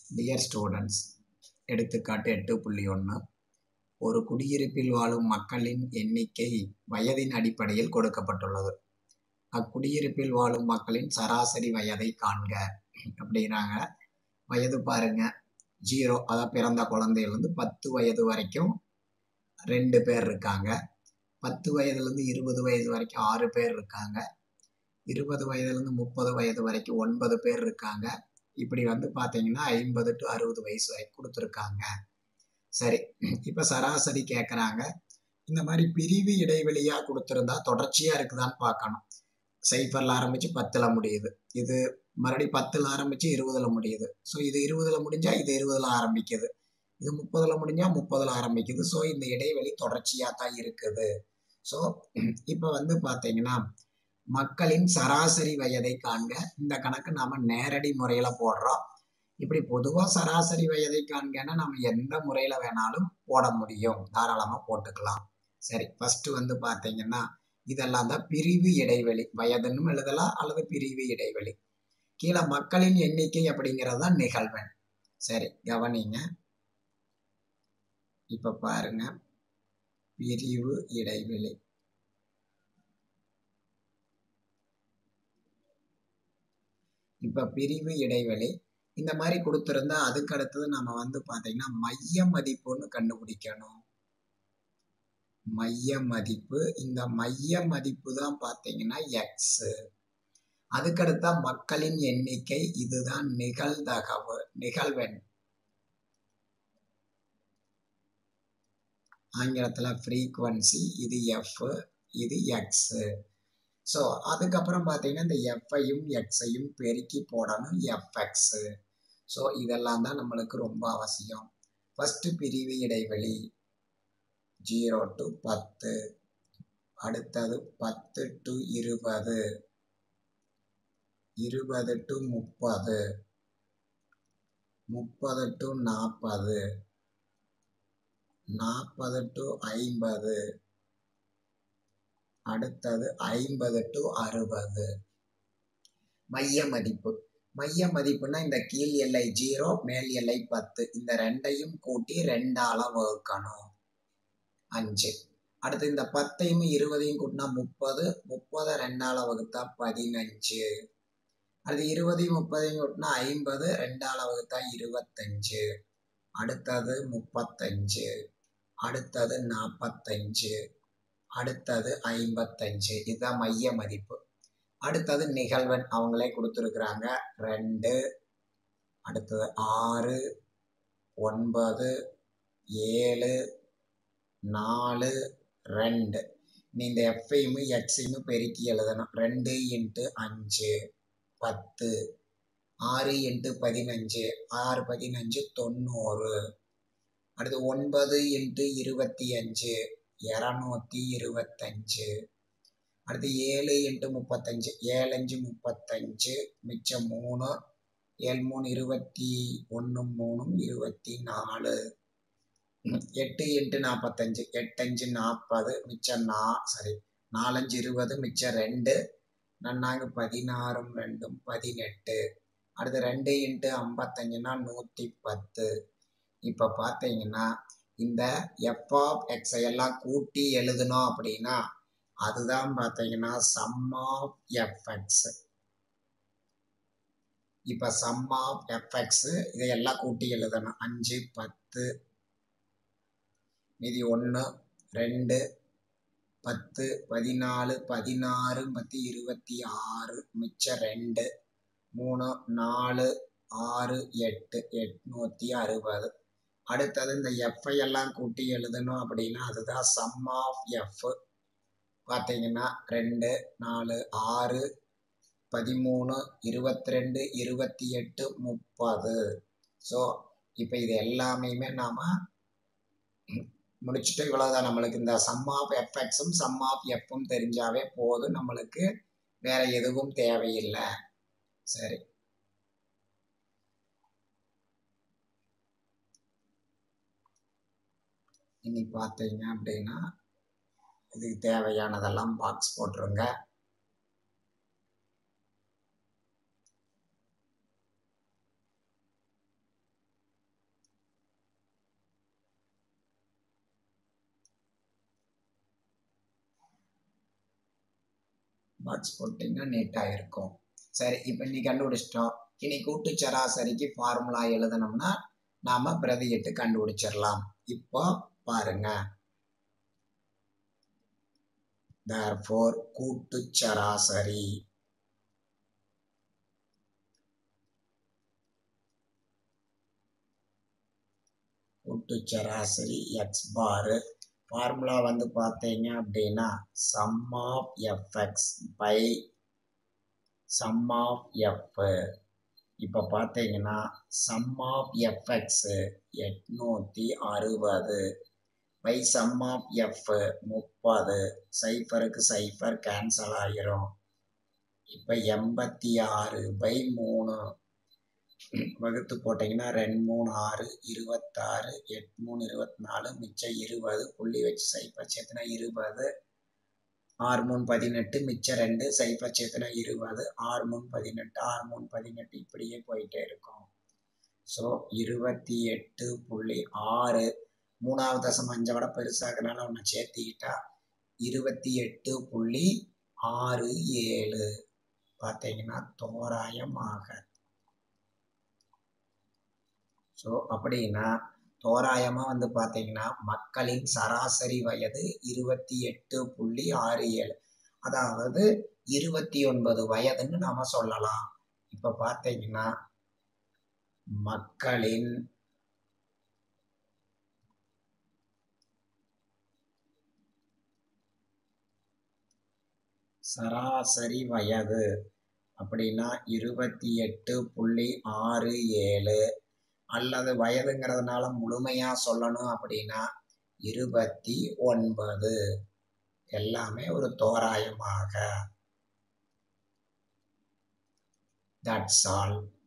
dear students எடுத்துக்காட்டு எட்டு புள்ளி ஒன்று ஒரு குடியிருப்பில் வாழும் மக்களின் எண்ணிக்கை வயதின் அடிப்படையில் கொடுக்கப்பட்டுள்ளது அக்குடியிருப்பில் வாழும் மக்களின் சராசரி வயதை காண்க அப்படிங்கிறாங்க வயது பாருங்க ஜீரோ அதாவது பிறந்த குழந்தையிலேருந்து பத்து வயது வரைக்கும் ரெண்டு பேர் இருக்காங்க பத்து வயதுலேருந்து இருபது வயது வரைக்கும் ஆறு பேர் இருக்காங்க இருபது வயதுலேருந்து முப்பது வயது வரைக்கும் ஒன்பது பேர் இருக்காங்க இப்படி வந்து பார்த்தீங்கன்னா ஐம்பது டு அறுபது வயசு வரைக்கும் கொடுத்துருக்காங்க சரி இப்போ சராசரி கேட்குறாங்க இந்த மாதிரி பிரிவு இடைவெளியாக கொடுத்துருந்தா தொடர்ச்சியாக இருக்குதான்னு பார்க்கணும் சைஃபரில் ஆரம்பித்து பத்தில் முடியுது இது மறுபடியும் பத்தில் ஆரம்பித்து இருபதில் முடியுது ஸோ இது இருபதில் முடிஞ்சால் இது இருபதில் ஆரம்பிக்குது இது முப்பதில் முடிஞ்சால் முப்பதில் ஆரம்பிக்குது ஸோ இந்த இடைவெளி தொடர்ச்சியாக தான் இருக்குது ஸோ இப்போ வந்து பார்த்தீங்கன்னா மக்களின் சராசரி வயதை காண்க இந்த கணக்கு நாம் நேரடி முறையில் போடுறோம் இப்படி பொதுவாக சராசரி வயதை காண்கன்னா நம்ம எந்த முறையில் வேணாலும் போட முடியும் தாராளமாக போட்டுக்கலாம் சரி ஃபஸ்ட்டு வந்து பார்த்தீங்கன்னா இதெல்லாம் தான் பிரிவு இடைவெளி வயதுன்னு எழுதலாம் அல்லது பிரிவு இடைவெளி கீழே மக்களின் எண்ணிக்கை அப்படிங்கிறது தான் நிகழ்வெண் சரி கவனிங்க இப்போ பாருங்க பிரிவு இடைவெளி இப்போ பிரிவு இடைவெளி இந்த மாதிரி கொடுத்துருந்தா அதுக்கு அடுத்தது நம்ம வந்து பார்த்தீங்கன்னா மைய மதிப்புன்னு கண்டுபிடிக்கணும் மைய மதிப்பு இந்த மைய மதிப்பு தான் பார்த்தீங்கன்னா எக்ஸு அதுக்கடுத்தா மக்களின் எண்ணிக்கை இதுதான் நிகழ்தகவு நிகழ்வெண் ஆங்கிலத்தில் ஃப்ரீக்குவன்சி இது எஃப் இது எக்ஸு ஸோ அதுக்கப்புறம் பார்த்தீங்கன்னா இந்த எஃப்ஐயும் எக்ஸையும் பெருக்கி போடணும் எஃப்எக்ஸு ஸோ இதெல்லாம் தான் நம்மளுக்கு ரொம்ப அவசியம் ஃபஸ்ட்டு பிரிவு இடைவெளி ஜீரோ டு பத்து அடுத்தது பத்து டு இருபது இருபது டு முப்பது முப்பது டு நாற்பது நாற்பது டு ஐம்பது அடுத்தது ஐம்பது டு அறுபது மைய மதிப்பு மைய மதிப்புனா இந்த கீழ் எல்லை ஜீரோ மேல் எல்லை பத்து இந்த ரெண்டையும் கூட்டி ரெண்டால வகுக்கணும் அஞ்சு அடுத்து இந்த பத்தையும் இருபதையும் கூட்டினா முப்பது முப்பதை ரெண்டால வகுத்தா பதினஞ்சு அடுத்து இருபதையும் முப்பதையும் கூட்டினா ஐம்பது ரெண்டால வகுத்தா இருபத்தஞ்சு அடுத்தது முப்பத்தஞ்சு அடுத்தது நாற்பத்தஞ்சு அடுத்தது ஐம்பத்தஞ்சு இதுதான் மைய மதிப்பு அடுத்தது நிகழ்வன் அவங்களே கொடுத்துருக்குறாங்க ரெண்டு அடுத்தது ஆறு ஒன்பது ஏழு நாலு ரெண்டு நீ இந்த எஃப்ஐயும் எக்ஸையும் பெருக்கி எழுதணும் ரெண்டு இன்ட்டு அஞ்சு பத்து ஆறு இன்ட்டு பதினஞ்சு ஆறு பதினஞ்சு தொண்ணூறு அடுத்து ஒன்பது இன்ட்டு இருபத்தி அஞ்சு இரநூத்தி இருபத்தஞ்சு அடுத்து ஏழு இன்ட்டு முப்பத்தஞ்சு ஏழஞ்சு முப்பத்தஞ்சு மிச்சம் மூணு ஏழு மூணு இருபத்தி ஒன்று மூணும் இருபத்தி நாலு எட்டு இன்ட்டு நாற்பத்தஞ்சு எட்டஞ்சு நாற்பது மிச்சம் நா சாரி நாலஞ்சு இருபது மிச்சம் ரெண்டு நன்னாங்க பதினாறும் ரெண்டும் பதினெட்டு அடுத்து ரெண்டு இன்ட்டு ஐம்பத்தஞ்சுனா நூற்றி பத்து இப்போ பார்த்தீங்கன்னா இந்த எஃப் ஆஃப் எக்ஸை எல்லாம் கூட்டி எழுதணும் அப்படின்னா அதுதான் பார்த்தீங்கன்னா சம் ஆஃப் எஃப்எக்ஸ் இப்போ சம் ஆஃப் எஃப்எக்ஸ் இதையெல்லாம் கூட்டி எழுதணும் அஞ்சு பத்து மீதி ஒன்று ரெண்டு பத்து பதினாலு பதினாறு பத்து இருபத்தி ஆறு மிச்சம் ரெண்டு மூணு நாலு ஆறு எட்டு எட்நூற்றி அறுபது அடுத்தது இந்த எஃப்ஐ எல்லாம் கூட்டி எழுதணும் அப்படின்னா அதுதான் சம் ஆஃப் எஃப் பார்த்தீங்கன்னா ரெண்டு நாலு ஆறு பதிமூணு இருபத்தி ரெண்டு இருபத்தி எட்டு முப்பது ஸோ இப்போ இது எல்லாமே நாம் முடிச்சுட்டு இவ்வளோதான் நம்மளுக்கு இந்த சம் ஆஃப் எஃப்எக்ஸும் சம் ஆஃப் எஃப்பும் தெரிஞ்சாவே போதும் நம்மளுக்கு வேற எதுவும் தேவையில்லை சரி இனி பார்த்தீங்க அப்படின்னா இதுக்கு தேவையானதெல்லாம் பாக்ஸ் போட்டுருங்க பாக்ஸ் போட்டிங்கன்னா நீட்டாக இருக்கும் சரி இப்போ நீ கண்டுபிடிச்சிட்டோம் இனி கூட்டு சராசரிக்கு ஃபார்முலா எழுதணும்னா நாம பிரதியிட்டு கண்டுபிடிச்சிடலாம் இப்போ பாருங்க therefore கூட்டு சராசரி கூட்டு சராசரி எக்ஸ் பாரு ஃபார்முலா வந்து பார்த்தீங்க அப்படின்னா sum of F X by sum of F இப்போ பார்த்தீங்கன்னா சம் ஆஃப் எஃப்எக்ஸு எட்நூற்றி அறுபது பை சம் ஆஃப் எஃப் முப்பது சைஃபருக்கு சைஃபர் கேன்சல் ஆகிரும் இப்போ எண்பத்தி ஆறு பை மூணு வகுத்து போட்டிங்கன்னா ரெண்டு மூணு ஆறு இருபத்தாறு எட்டு மூணு இருபத்தி நாலு மிச்சம் இருபது புள்ளி வச்சு சைஃபர் சேர்த்துனா இருபது ஆறு மூணு பதினெட்டு மிச்சம் ரெண்டு சைஃபர் சேர்த்துனா இருபது ஆறு மூணு பதினெட்டு ஆறு மூணு பதினெட்டு இப்படியே போயிட்டே இருக்கும் ஸோ இருபத்தி எட்டு புள்ளி ஆறு மூணாவது தசம் அஞ்சை விட பெருசாகனால ஒன்று சேர்த்திக்கிட்டா இருபத்தி எட்டு புள்ளி ஆறு ஏழு பார்த்தீங்கன்னா தோராயமாக ஸோ அப்படின்னா தோராயமாக வந்து பார்த்தீங்கன்னா மக்களின் சராசரி வயது இருபத்தி எட்டு புள்ளி ஆறு ஏழு அதாவது இருபத்தி ஒன்பது வயதுன்னு நாம சொல்லலாம் இப்போ பார்த்தீங்கன்னா மக்களின் சராசரி வயது அப்படின்னா இருபத்தி எட்டு புள்ளி ஆறு ஏழு அல்லது வயதுங்கிறதுனால முழுமையா சொல்லணும் அப்படின்னா இருபத்தி ஒன்பது எல்லாமே ஒரு தோராயமாக தட்ஸ் ஆல்